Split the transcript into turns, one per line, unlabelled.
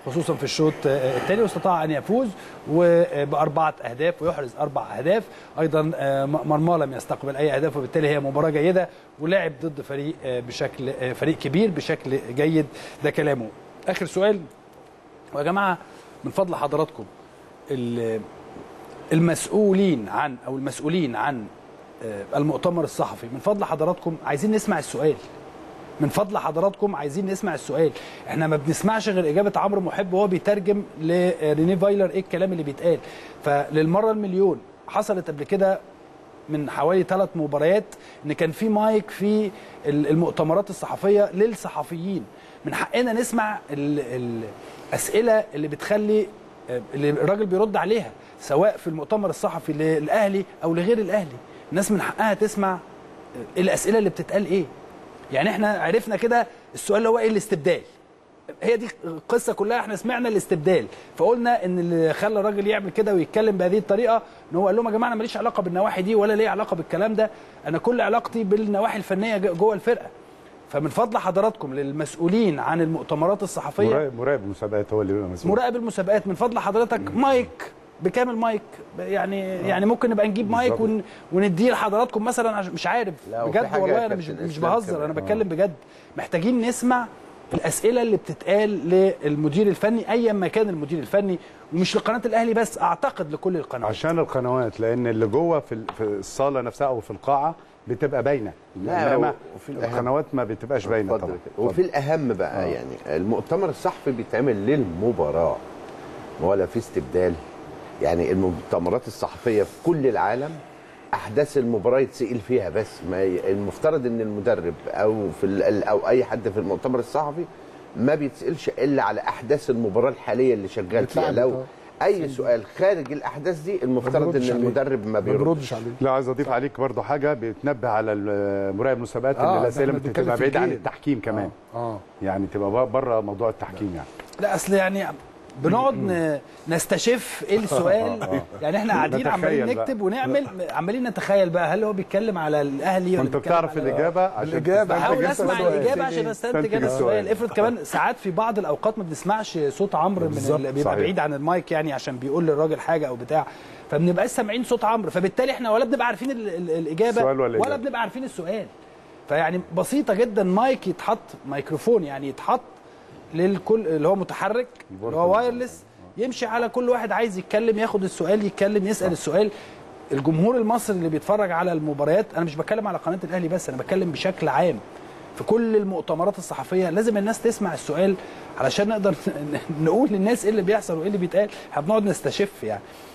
خصوصا في الشوط آه، الثاني واستطاع ان يفوز وباربعه اهداف ويحرز اربع اهداف ايضا آه، م- مرمى لم يستقبل اي اهداف وبالتالي هي مباراه جيده ولعب ضد فريق آه، بشكل آه، فريق كبير بشكل جيد ده كلامه اخر سؤال ويا جماعه من فضل حضراتكم ال- المسؤولين عن او المسؤولين عن آه، المؤتمر الصحفي من فضل حضراتكم عايزين نسمع السؤال من فضل حضراتكم عايزين نسمع السؤال احنا ما بنسمعش غير اجابه عمرو محب وهو بيترجم لريني فايلر ايه الكلام اللي بيتقال فللمره المليون حصلت قبل كده من حوالي ثلاث مباريات ان كان في مايك في ال- المؤتمرات الصحفيه للصحفيين من حقنا نسمع ال- الاسئله اللي بتخلي اللي الراجل بيرد عليها سواء في المؤتمر الصحفي للاهلي او لغير الاهلي الناس من حقها تسمع الاسئله اللي بتتقال ايه يعني احنا عرفنا كده السؤال اللي هو ايه الاستبدال هي دي القصه كلها احنا سمعنا الاستبدال فقلنا ان اللي خلى الراجل يعمل كده ويتكلم بهذه الطريقه ان هو قال لهم يا جماعه انا ماليش علاقه بالنواحي دي ولا ليا علاقه بالكلام ده انا كل علاقتي بالنواحي الفنيه ج- جوه الفرقه فمن فضل حضراتكم للمسؤولين عن المؤتمرات الصحفيه
مراقب مراقب المسابقات هو اللي بيبقى مسؤول
مراقب المسابقات من فضل حضرتك مايك بكامل مايك يعني يعني ممكن نبقى نجيب مايك
بالظبط.
ون ونديه لحضراتكم مثلا عشان مش عارف
لا، وفي
بجد
حاجة
والله
يا
انا مش
كابتن
مش
إسلام
بهزر
كمان.
انا بتكلم بجد محتاجين نسمع الاسئله اللي بتتقال للمدير الفني ايا ما كان المدير الفني ومش لقناه الاهلي بس اعتقد لكل القنوات
عشان القنوات لان اللي جوه في ال- في الصاله نفسها او في القاعه بتبقى باينه
لا،
انما
وفي الأهم-
القنوات ما بتبقاش باينه
اتفضل
طبعا
كده. وفي الاهم بقى يعني المؤتمر الصحفي بيتعمل للمباراه ولا في استبدال يعني المؤتمرات الصحفيه في كل العالم احداث المباراه يتسال فيها بس ما ي- المفترض ان المدرب او في ال- او اي حد في المؤتمر الصحفي ما بيتسالش الا على احداث المباراه الحاليه اللي شغال فيها
بتلعب
لو اي سؤال خارج الاحداث دي المفترض ان
بيردش عليه.
المدرب ما
ما
بيردش
بيردش عليه
لا عايز اضيف عليك برضو حاجه بتنبه على ال- مراقب المسابقات
آه،
ان
ده
الاسئله
احنا بنتكلم
بتبقى
في
بعيده عن
الجيم.
التحكيم كمان
اه
يعني تبقى بره موضوع التحكيم يعني
لا اصل يعني بنقعد ن- نستشف ايه السؤال يعني احنا قاعدين عمالين
نتخيل بقى.
نكتب ونعمل عمالين نتخيل بقى هل هو بيتكلم على الاهلي ولا
وانت
بيتكلم
بتعرف
على-
الاجابه عشان
الإجابة.
تستنتج
بحاول
انت
اسمع
السؤال.
الاجابه عشان استنتج
استنتج
انا السؤال
السؤال.
افرض كمان ساعات في بعض الاوقات ما بنسمعش صوت عمرو من
بالظبط.
ال... بيبقى
صحيح.
بعيد عن المايك يعني عشان بيقول للراجل حاجه او بتاع فبنبقاش سامعين صوت عمرو فبالتالي احنا ولا بنبقى عارفين ال... ال... الاجابه
السؤال ولا
ولا
الإجابة.
بنبقى عارفين السؤال فيعني بسيطه جدا مايك يتحط ميكروفون يعني يتحط للكل اللي هو متحرك اللي هو وايرلس يمشي على كل واحد عايز يتكلم ياخد السؤال يتكلم يسال السؤال الجمهور المصري اللي بيتفرج على المباريات انا مش بتكلم على قناه الاهلي بس انا بتكلم بشكل عام في كل المؤتمرات الصحفيه لازم الناس تسمع السؤال علشان نقدر نقول للناس ايه اللي بيحصل وايه اللي بيتقال احنا بنقعد نستشف يعني